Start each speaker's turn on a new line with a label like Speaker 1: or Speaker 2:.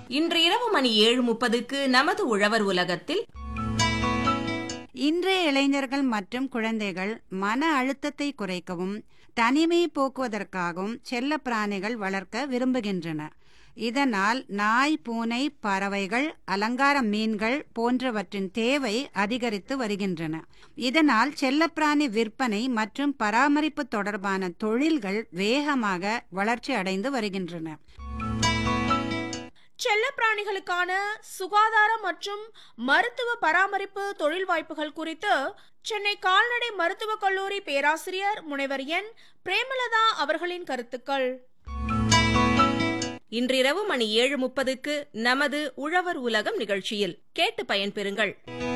Speaker 1: இன்று இரவு மணி ஏழு முப்பதுக்கு நமது உழவர் உலகத்தில்
Speaker 2: இன்றைய இளைஞர்கள் மற்றும் குழந்தைகள் மன அழுத்தத்தை குறைக்கவும் தனிமை போக்குவதற்காகவும் செல்ல பிராணிகள் வளர்க்க விரும்புகின்றன இதனால் நாய் பூனை பறவைகள் அலங்கார மீன்கள் போன்றவற்றின் தேவை அதிகரித்து வருகின்றன இதனால் செல்லப்பிராணி விற்பனை மற்றும் பராமரிப்பு தொடர்பான தொழில்கள் வேகமாக வளர்ச்சி அடைந்து வருகின்றன
Speaker 3: செல்லப்பிராணிகளுக்கான சுகாதார மற்றும் மருத்துவ பராமரிப்பு தொழில் வாய்ப்புகள் குறித்து சென்னை கால்நடை மருத்துவக் கல்லூரி பேராசிரியர் முனைவர் என் பிரேமலதா அவர்களின் கருத்துக்கள்
Speaker 1: இன்றிரவு மணி ஏழு முப்பதுக்கு நமது உழவர் உலகம் நிகழ்ச்சியில் கேட்டு பயன்பெறுங்கள்